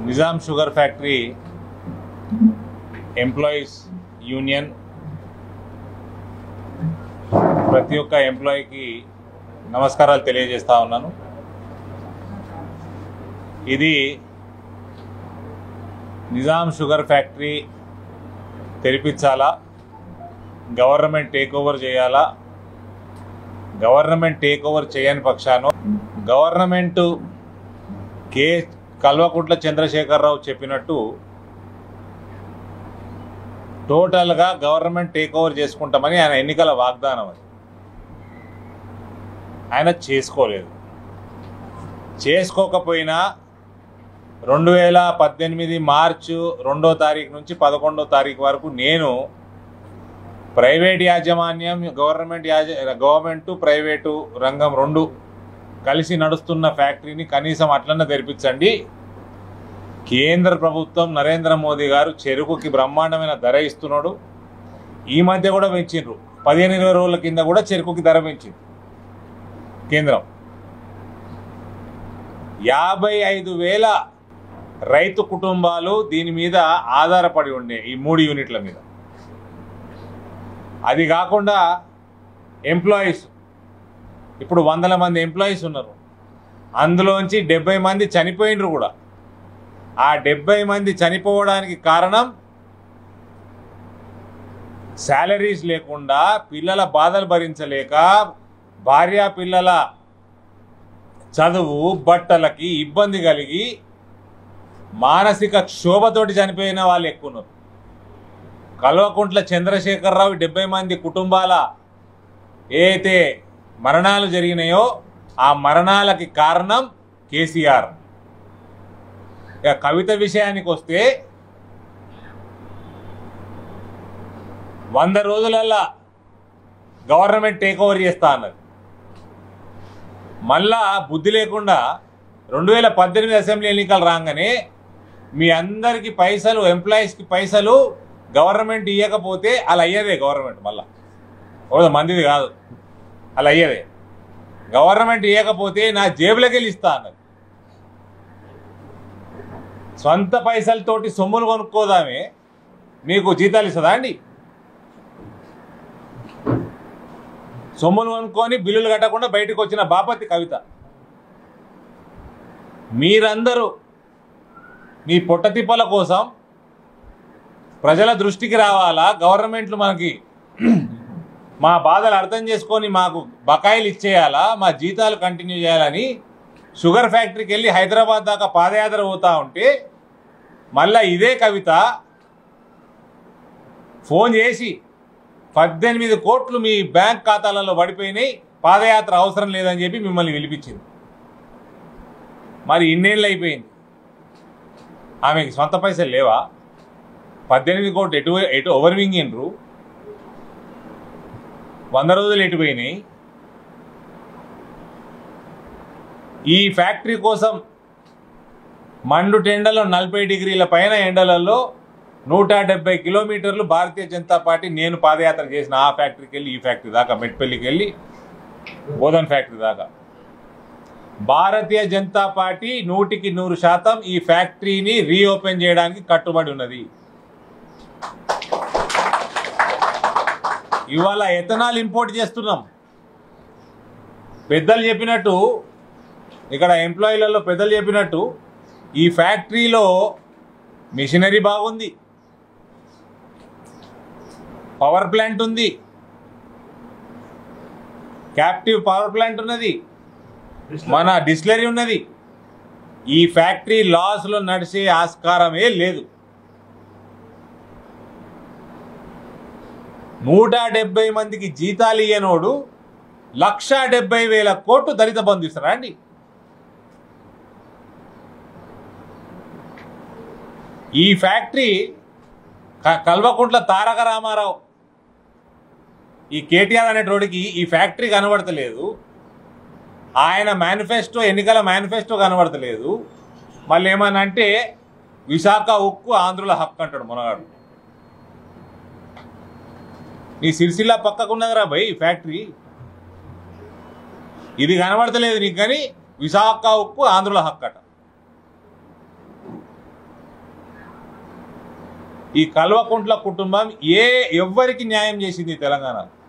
Nizam sugar factory employees union ప్రతి ఒక్క ఎంప్లాయీకి నమస్కారాలు తెలియజేస్తా ఉన్నాను ఇది నిజాం షుగర్ ఫ్యాక్టరీ తెరిపించాలా గవర్నమెంట్ టేక్ ఓవర్ చేయాలా గవర్నమెంట్ టేక్ ఓవర్ చేయని పక్షాన గవర్నమెంట్ కే కల్వకుంట్ల చంద్రశేఖరరావు చెప్పినట్టు టోటల్గా గవర్నమెంట్ టేక్ ఓవర్ చేసుకుంటామని ఆయన ఎన్నికల వాగ్దానం అది ఆయన చేసుకోలేదు చేసుకోకపోయినా రెండు వేల పద్దెనిమిది మార్చు రెండో తారీఖు నుంచి పదకొండో తారీఖు వరకు నేను ప్రైవేట్ యాజమాన్యం గవర్నమెంట్ యాజ గవర్నమెంట్ ప్రైవేటు రంగం రెండు కలిసి నడుస్తున్న ఫ్యాక్టరీని కనీసం అట్లన్నా తెరిపించండి కేంద్ర ప్రభుత్వం నరేంద్ర మోదీ గారు చెరుకుకి బ్రహ్మాండమైన ధర ఇస్తున్నాడు ఈ మధ్య కూడా పెంచిండ్రు పదిహేను ఇరవై రోజుల కింద కూడా చెరుకుకి ధర పెంచింది కేంద్రం యాభై ఐదు వేల రైతు కుటుంబాలు దీని మీద ఆధారపడి ఉండే ఈ మూడు యూనిట్ల మీద అది కాకుండా ఎంప్లాయీస్ ఇప్పుడు వందల మంది ఎంప్లాయీస్ ఉన్నారు అందులోంచి డెబ్బై మంది చనిపోయినరు కూడా ఆ డెబ్బై మంది చనిపోవడానికి కారణం శాలరీస్ లేకుండా పిల్లల బాధలు భరించలేక భార్య పిల్లల చదువు బట్టలకి ఇబ్బంది కలిగి మానసిక క్షోభతోటి చనిపోయిన వాళ్ళు ఎక్కువ ఉన్నారు కల్వకుంట్ల చంద్రశేఖరరావు డెబ్బై మంది కుటుంబాల ఏదైతే మరణాలు జరిగినాయో ఆ మరణాలకి కారణం కేసీఆర్ ఇక కవిత విషయానికి వస్తే వంద రోజులల్లా గవర్నమెంట్ టేక్ ఓవర్ చేస్తా అన్నది మళ్ళా బుద్ధి లేకుండా రెండు వేల పద్దెనిమిది అసెంబ్లీ ఎన్నికలు రాగానే మీ అందరికి పైసలు ఎంప్లాయీస్కి పైసలు గవర్నమెంట్ ఇవ్వకపోతే అలా అయ్యేదే గవర్నమెంట్ మళ్ళా ఒక మందిది కాదు అలా అయ్యేదే గవర్నమెంట్ ఇవ్వకపోతే నా జేబులోకి వెళ్ళి ఇస్తా అన్నది సొంత పైసలతోటి సొమ్ములు కొనుక్కోదామే మీకు జీతాలు ఇస్తుందా అండి సొమ్ములు కొనుక్కొని బిల్లులు కట్టకుండా బయటకు వచ్చిన బాపతి కవిత మీరందరూ మీ పొట్టతిప్పల కోసం ప్రజల దృష్టికి రావాలా గవర్నమెంట్లు మనకి మా బాధలు అర్థం చేసుకొని మాకు బకాయిలు ఇచ్చేయాలా మా జీతాలు కంటిన్యూ చేయాలని షుగర్ ఫ్యాక్టరీకి వెళ్ళి హైదరాబాద్ దాకా పాదయాత్ర పోతా ఉంటే మళ్ళా ఇదే కవిత ఫోన్ చేసి పద్దెనిమిది కోట్లు మీ బ్యాంక్ ఖాతాలలో పడిపోయినాయి పాదయాత్ర అవసరం లేదని చెప్పి మిమ్మల్ని పిలిపించింది మరి ఇన్నేళ్ళు అయిపోయింది ఆమెకి సొంత పైసలు లేవా పద్దెనిమిది కోట్లు ఎటు ఎటు ఓవర్ వింగిండ్రు వంద రోజులు ఎటుపోయినాయి ఈ ఫ్యాక్టరీ కోసం మండు టెండలో నలభై డిగ్రీల పైన ఎండలలో నూట డెబ్బై కిలోమీటర్లు భారతీయ జనతా పార్టీ నేను పాదయాత్ర చేసిన ఆ ఫ్యాక్టరీకి వెళ్ళి ఈ ఫ్యాక్టరీ దాకా మెట్పల్లికి వెళ్ళి బోధన్ ఫ్యాక్టరీ దాకా భారతీయ జనతా పార్టీ నూటికి నూరు శాతం ఈ ఫ్యాక్టరీని రీఓపెన్ చేయడానికి కట్టుబడి ఉన్నది ఇవాళ ఎథనాల్ ఇంపోర్ట్ చేస్తున్నాం పెద్దలు చెప్పినట్టు ఇక్కడ ఎంప్లాయీలలో పెద్దలు చెప్పినట్టు ఈ ఫ్యాక్టరీలో మిషనరీ బాగుంది పవర్ ప్లాంట్ ఉంది క్యాప్టివ్ పవర్ ప్లాంట్ ఉన్నది మన డిస్టిలరీ ఉన్నది ఈ ఫ్యాక్టరీ లాస్లో నడిచే ఆస్కారమే లేదు నూట డెబ్బై మందికి జీతాలు ఇయ్యనోడు లక్ష డెబ్బై వేల కోట్లు దళిత బంధు ఇస్తారా అండి ఈ ఫ్యాక్టరీ క- కల్వకుంట్ల తారక రామారావు ఈ కేటీఆర్ అనేటోడికి ఈ ఫ్యాక్టరీ కనబడతలేదు ఆయన మేనిఫెస్టో ఎన్నికల మేనిఫెస్టో కనబడతలేదు మళ్ళీ ఏమన్నా అంటే విశాఖ ఉక్కు ఆంధ్రుల హక్కు అంటాడు మునగాడు నీ సిరిసిల్ల పక్కకున్నదిరా భయ్ ఈ ఫ్యాక్టరీ ఇది కనబడతలేదు నీకు కానీ విశాఖ ఉక్కు ఆంధ్రుల హక్కు అట ఈ కల్వకుంట్ల కుటుంబం ఏ ఎవ్వరికి న్యాయం చేసింది తెలంగాణ